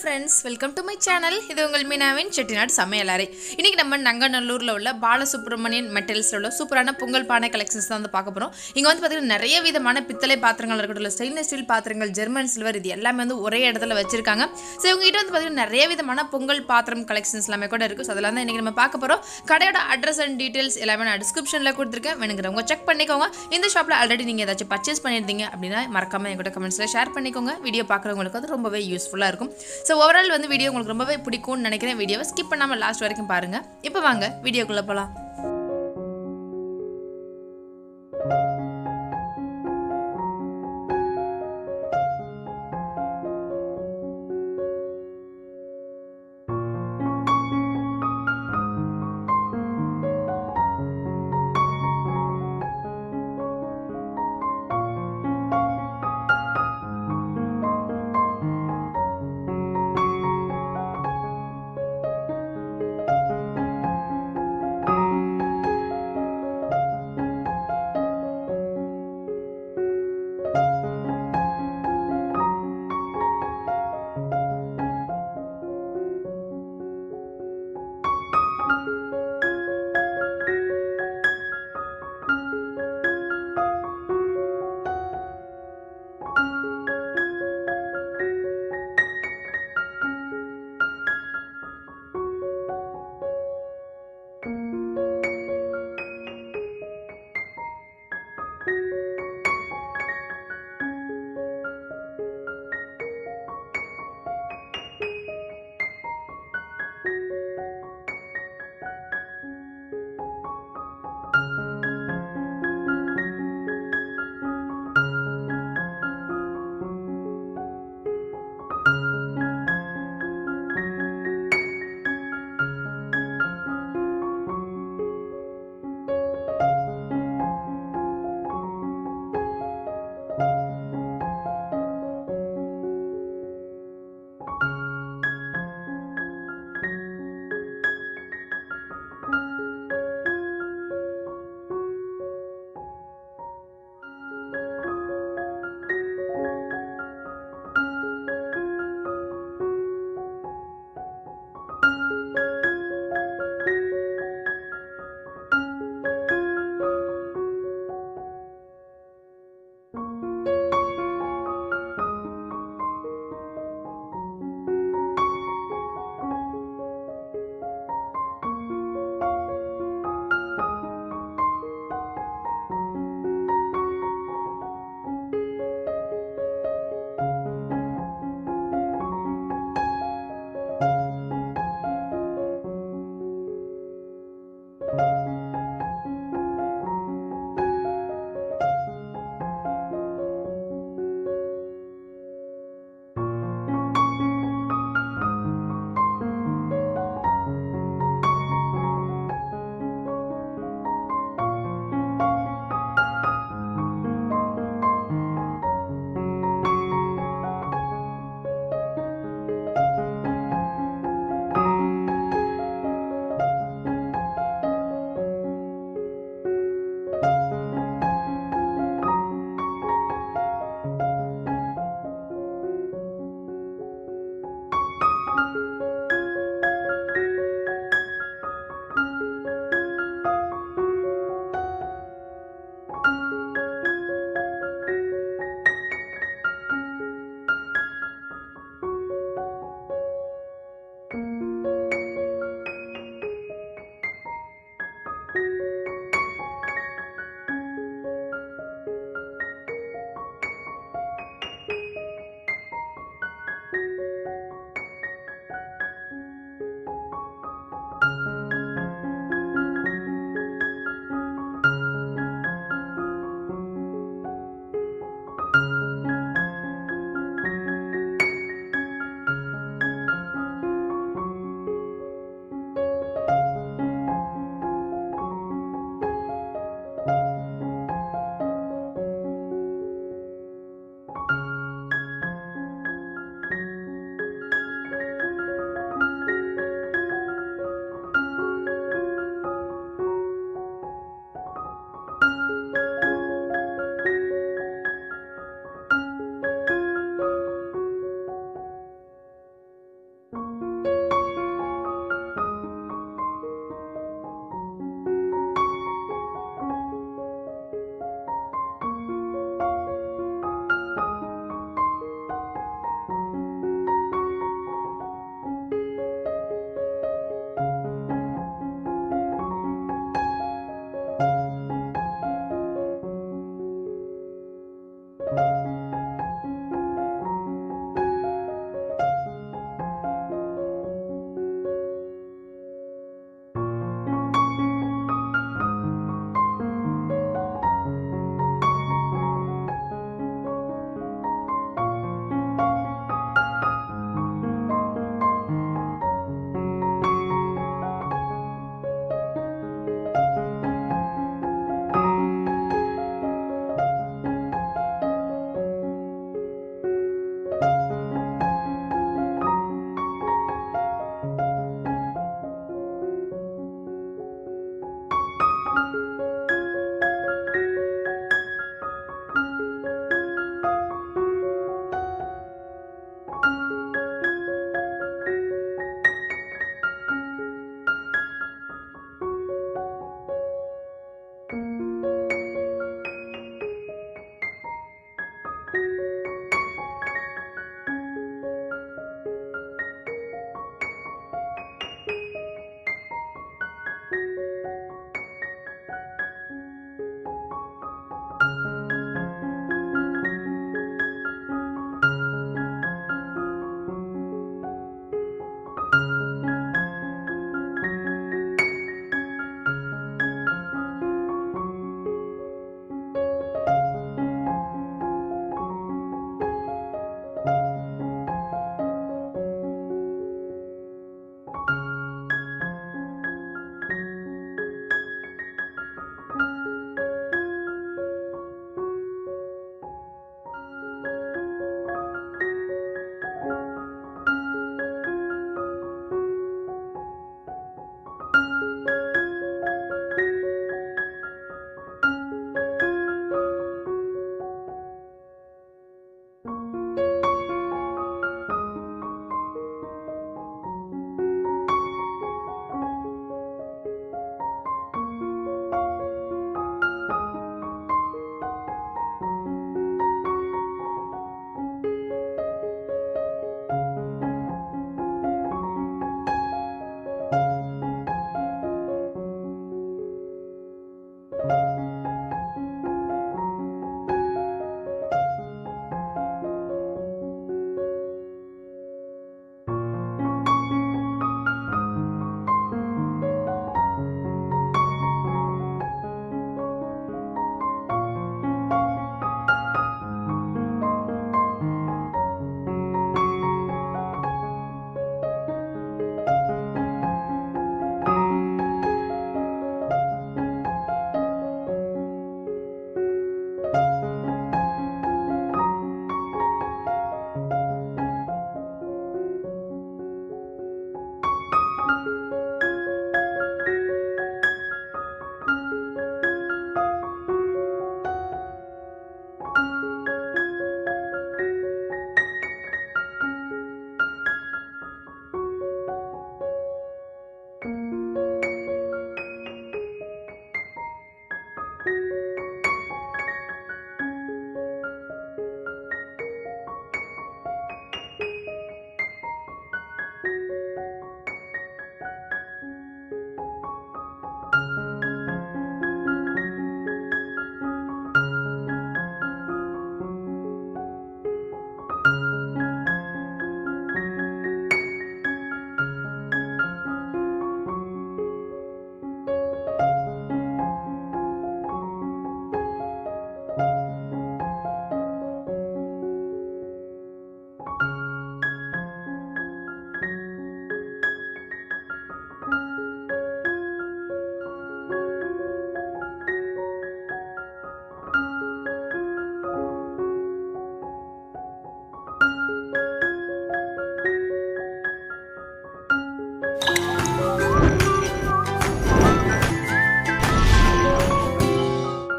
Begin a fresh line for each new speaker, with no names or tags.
friends welcome to my channel இது உங்கள் மீனாவின் செட்டிநாடு சமையலறை இன்னைக்கு நம்ம நங்கநல்லூரில் உள்ள பாலசுப்ரமணியன் மெட்டல்ஸில் உள்ள சூப்பரான பொங்கல் பானை கலெக்ஷன்ஸ் தான் வந்து பார்க்க போகிறோம் இங்கே வந்து பார்த்தீங்கன்னா நிறைய விதமான பித்தளை பாத்திரங்கள் இருக்கட்டும் ஸ்டெயின்லெஸ் ஸ்டீல் பாத்திரங்கள் ஜெர்மன் சில்வர் இது எல்லாமே வந்து ஒரே இடத்துல வச்சிருக்காங்க ஸோ இவங்ககிட்ட வந்து பார்த்தீங்கன்னா நிறைய விதமான பொங்கல் பாத்திரம் கலெக்ஷன்ஸ் எல்லாமே கூட இருக்குது ஸோ அதெல்லாம் தான் இன்றைக்கி நம்ம பார்க்க போகிறோம் கடையோட அட்ரஸ் அண்ட் டீட்டெயில்ஸ் எல்லாமே நான் டிஸ்கிரிப்ஷனில் கொடுத்துருக்கேன் வேணுங்கிறவங்க செக் பண்ணிக்கோங்க இந்த ஷாப்பில் ஆல்ரெடி நீங்கள் ஏதாச்சும் பர்ச்சேஸ் பண்ணியிருந்தீங்க அப்படின்னா மறக்காம என்கிட்ட கமெண்ட்ஸில் ஷேர் பண்ணிக்கோங்க வீடியோ பார்க்குறவங்களுக்கு அது ரொம்பவே யூஸ்ஃபுல்லாக இருக்கும் ஸோ ஓவரால் வந்து வீடியோ உங்களுக்கு ரொம்பவே பிடிக்கும்னு நினைக்கிறேன் வீடியோவை ஸ்கிப் பண்ணாமல் லாஸ்ட் வரைக்கும் பாருங்கள் இப்போ வாங்க வீடியோக்குள்ளே போகலாம் தேங்க்யூ